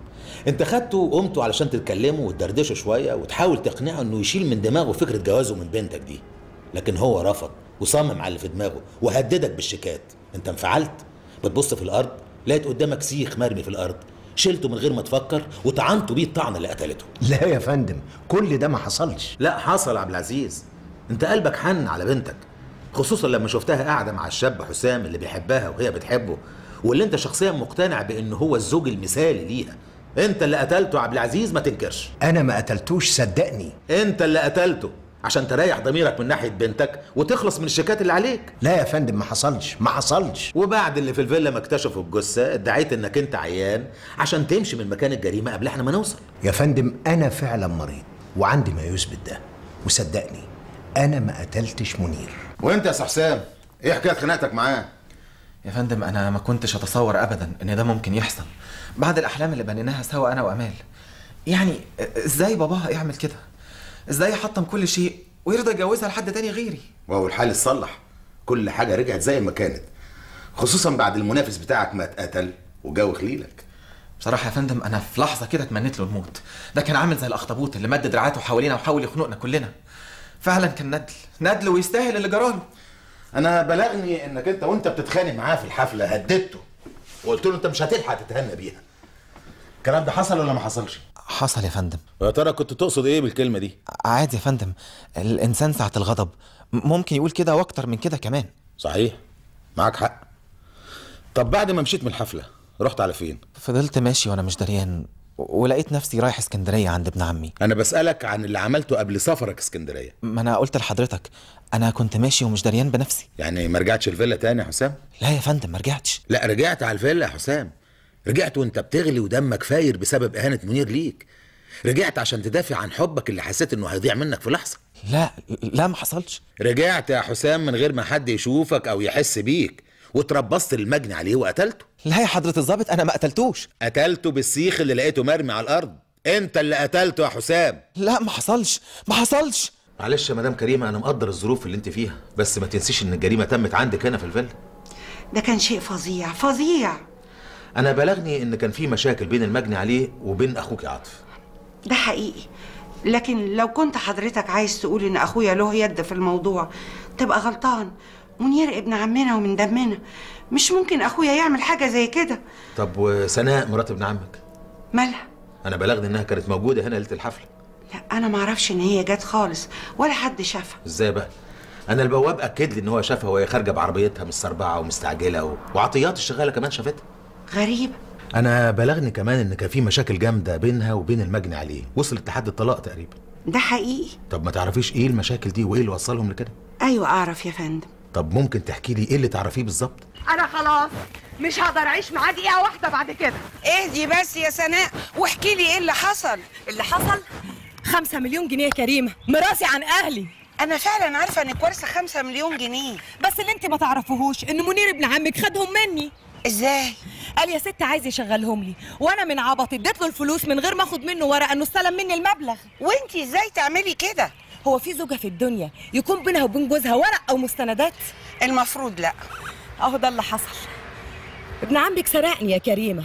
انت خدته وقمتوا علشان تتكلموا وتدردشوا شويه وتحاول تقنعه انه يشيل من دماغه فكره جوازه من بنتك دي لكن هو رفض وصمم على اللي في دماغه وهددك بالشيكات انت انفعلت بتبص في الارض لقيت قدامك سيخ مرمي في الارض شلته من غير ما تفكر وطعنته بيه الطعنه اللي قتلته لا يا فندم كل ده ما حصلش لا حصل يا عبد العزيز انت قلبك حن على بنتك خصوصا لما شفتها قاعده مع الشاب حسام اللي بيحبها وهي بتحبه واللي انت شخصيا مقتنع بان هو الزوج المثالي ليها انت اللي قتلته يا عبد العزيز ما تنكرش انا ما قتلتوش صدقني انت اللي قتلته عشان تريح ضميرك من ناحيه بنتك وتخلص من الشيكات اللي عليك لا يا فندم ما حصلش ما حصلش وبعد اللي في الفيلا ما اكتشفوا الجثه ادعيت انك انت عيان عشان تمشي من مكان الجريمه قبل احنا ما نوصل يا فندم انا فعلا مريض وعندي ما يثبت ده وصدقني انا ما قتلتش منير وانت يا حسام ايه حكايه خناقتك معاه يا فندم انا ما كنتش اتصور ابدا ان ده ممكن يحصل بعد الاحلام اللي بنيناها سوا انا وامال يعني ازاي باباها يعمل كده ازاي يحطم كل شيء ويرضى يجوزها لحد تاني غيري وهو الحال اتصلح كل حاجه رجعت زي ما كانت خصوصا بعد المنافس بتاعك ما اتقتل وجو خليلك بصراحة يا فندم أنا في لحظة كده تمنيت له الموت، ده كان عامل زي الأخطبوط اللي مد دراعاته حوالينا وحاول يخنقنا كلنا. فعلا كان ندل، ندل ويستاهل اللي جراله. انا بلغني انك انت وانت بتتخانق معاه في الحفله هددته وقلت له انت مش هتلحق تتهنى بيها الكلام ده حصل ولا ما حصلش حصل يا فندم. ويا ترى كنت تقصد ايه بالكلمه دي عادي يا فندم، الإنسان ساعة الغضب م- ممكن يقول كده وأكتر من كده كمان. صحيح معاك حق طب بعد ما مشيت من الحفله رحت على فين فضلت ماشي وأنا مش دريان و- ولقيت نفسي رايح اسكندرية عند ابن عمي. انا بسالك عن اللي عملته قبل سفرك اسكندريه ما أنا قلت لحضرتك أنا كنت ماشي ومش دريان بنفسي. يعني ما رجعتش الفيلا تاني يا حسام لا يا فندم ما رجعتش. لا رجعت على الفيلا يا حسام رجعت وانت بتغلي ودمك فاير بسبب اهانه منير ليك رجعت عشان تدافع عن حبك اللي حسيت انه هيضيع منك في لحظه لا لا ما حصلش رجعت يا حسام من غير ما حد يشوفك او يحس بيك وتربصت المجني عليه وقتلته لا يا حضرة الظابط أنا ما قتلتوش. قتلته بالسيخ اللي لقيته مرمي على الارض انت اللي قتلته يا حسام لا ما حصلش ما حصلش معلش يا مدام كريمه انا مقدر الظروف اللي انت فيها بس ما تنسيش ان الجريمه تمت عندك هنا في الفيلا ده كان شيء فظيع فظيع انا بلغني ان كان في مشاكل بين المجني عليه وبين اخوك يا عاطف ده حقيقي لكن لو كنت حضرتك عايز تقول ان اخويا له يد في الموضوع تبقى غلطان منير ابن عمنا ومن دمنا مش ممكن اخويا يعمل حاجه زي كده طب وسناء مرات ابن عمك مالها انا بلغني انها كانت موجوده هنا ليله الحفله لا انا معرفش ان هي جت خالص ولا حد شافها ازاي بقى انا البواب اكد لي ان هو شافها وهي خارجه بعربيتها مستربعه ومستعجله و... وعطيات الشغاله كمان شافتها غريب انا بلغني كمان ان كان في مشاكل جامده بينها وبين المجني عليه وصلت لحد الطلاق تقريبا ده حقيقي طب ما تعرفيش ايه المشاكل دي وايه اللي وصلهم لكده ايوه اعرف يا فندم طب ممكن تحكي لي ايه اللي تعرفيه بالظبط انا خلاص مش هقدر اعيش معاه دقيقه واحده بعد كده اهدي بس يا سناء واحكي لي ايه اللي حصل اللي حصل خمسة مليون جنيه يا كريمه مراسي عن اهلي انا فعلا عارفه انك وارثه خمسة مليون جنيه بس اللي انت ما تعرفوهوش ان منير ابن عمك خدهم مني ازاي قال يا ست عايز يشغلهم لي وانا من عبط اديت له الفلوس من غير ما اخد منه ورقه انه استلم مني المبلغ وانت ازاي تعملي كده هو في زوجه في الدنيا يكون بينها وبين جوزها ورق او مستندات المفروض لا اهو ده اللي حصل ابن عمك سرقني يا كريمه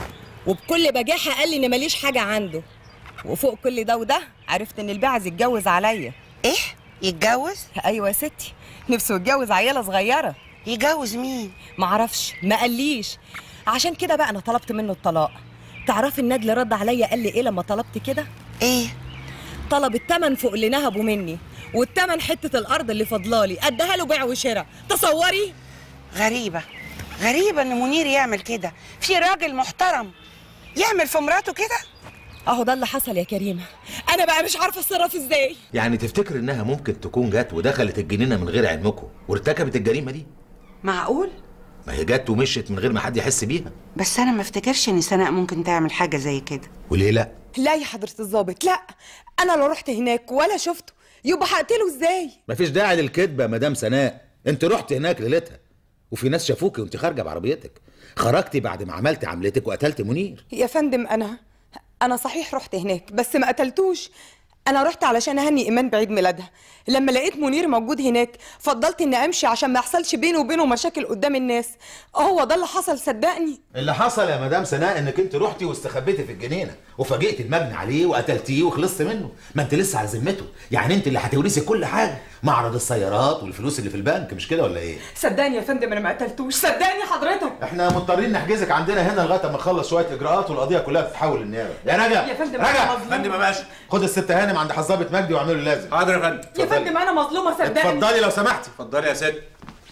وبكل بجاحه قال لي ان ماليش حاجه عنده وفوق كل ده وده عرفت ان الباعز يتجوز عليا ايه يتجوز ايوه يا ستي نفسه يتجوز عيله صغيره يجوز مين معرفش ما قاليش عشان كده بقى انا طلبت منه الطلاق تعرفي الندل رد عليا قال لي ايه لما طلبت كده ايه طلب التمن فوق اللي نهبه مني والتمن حته الارض اللي فضلالي اداها له بيع وشراء تصوري غريبه غريبه ان منير يعمل كده في راجل محترم يعمل في مراته كده اهو ده اللي حصل يا كريمه انا بقى مش عارفه اتصرف ازاي يعني تفتكر انها ممكن تكون جت ودخلت الجنينه من غير علمكم وارتكبت الجريمه دي معقول ما هي جت ومشيت من غير ما حد يحس بيها بس انا ما افتكرش ان سناء ممكن تعمل حاجه زي كده وليه لا لا يا حضره الضابط لا انا لو رحت هناك ولا شفته يبقى هقتله ازاي مفيش داعي للكذبه يا مدام سناء انت رحت هناك ليلتها وفي ناس شافوكي وانت خارجه بعربيتك خرجتي بعد ما عملتي عملتك وقتلت منير يا فندم انا انا صحيح رحت هناك بس ما قتلتوش انا رحت علشان اهني ايمان بعيد ميلادها لما لقيت منير موجود هناك فضلت اني امشي عشان ما يحصلش بيني وبينه مشاكل قدام الناس هو ده اللي حصل صدقني اللي حصل يا مدام سناء انك انت رحتي واستخبيتي في الجنينه وفاجئت المجني عليه وقتلتيه وخلصت منه ما انت لسه على ذمته يعني انت اللي هتورثي كل حاجه معرض السيارات والفلوس اللي في البنك مش كده ولا ايه صدقني يا فندم انا ما قتلتوش صدقني حضرتك احنا مضطرين نحجزك عندنا هنا لغايه ما نخلص شويه اجراءات والقضيه كلها تتحول للنيابه يا رجب يا فندم رجب أنا مظلوم. فندم يا باشا خد الست هانم عند حظابه مجدي واعملوا اللازم حاضر يا فندم يا فندم انا مظلومه صدقني اتفضلي لو سمحتي اتفضلي يا ست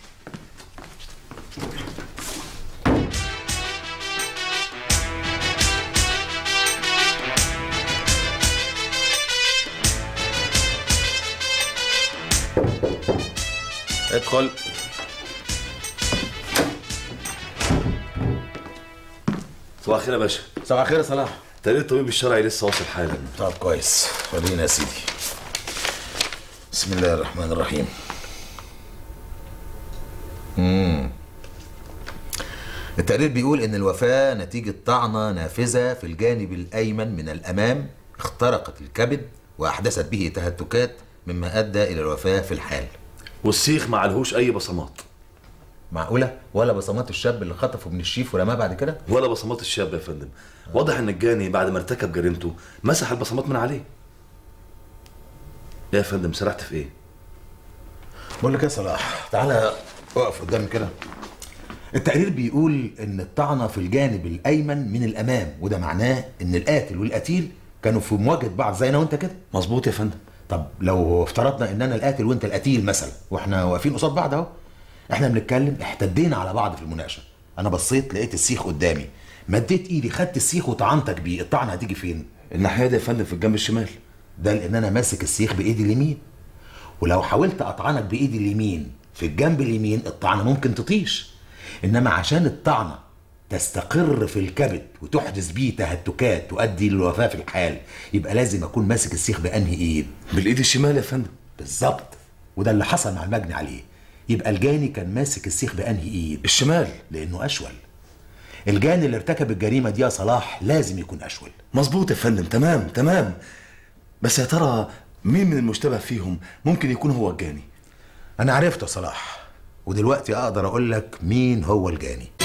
ادخل صباح الخير يا باشا صباح الخير يا صلاح تقرير الطبيب الشرعي لسه واصل حالا طب كويس ورينا يا سيدي بسم الله الرحمن الرحيم امم التقرير بيقول ان الوفاه نتيجه طعنه نافذه في الجانب الايمن من الامام اخترقت الكبد واحدثت به تهتكات مما ادى الى الوفاه في الحال والسيخ ما عليهوش اي بصمات معقوله ولا بصمات الشاب اللي خطفه من الشيف ورماه بعد كده ولا بصمات الشاب يا فندم واضح ان الجاني بعد ما ارتكب جريمته مسح البصمات من عليه يا فندم سرحت في ايه بقول لك يا صلاح تعالى اقف قدامي كده التقرير بيقول ان الطعنه في الجانب الايمن من الامام وده معناه ان القاتل والقتيل كانوا في مواجهه بعض زي انا وانت كده مظبوط يا فندم طب لو افترضنا ان انا القاتل وانت القتيل مثلا واحنا واقفين قصاد بعض اهو احنا بنتكلم احتدينا على بعض في المناقشه انا بصيت لقيت السيخ قدامي مديت ايدي خدت السيخ وطعنتك بيه الطعنه هتيجي فين الناحيه دي يا فندم في الجنب الشمال ده لان انا ماسك السيخ بايدي اليمين ولو حاولت اطعنك بايدي اليمين في الجنب اليمين الطعنه ممكن تطيش انما عشان الطعنه تستقر في الكبد وتحدث بيه تهتكات تؤدي للوفاه في الحال يبقى لازم اكون ماسك السيخ بانهي ايد بالايد الشمال يا فندم بالظبط وده اللي حصل مع المجني عليه يبقى الجاني كان ماسك السيخ بانهي ايد الشمال لانه اشول الجاني اللي ارتكب الجريمه دي يا صلاح لازم يكون اشول مظبوط يا فندم تمام تمام بس يا ترى مين من المشتبه فيهم ممكن يكون هو الجاني انا عرفت يا صلاح ودلوقتي اقدر اقول لك مين هو الجاني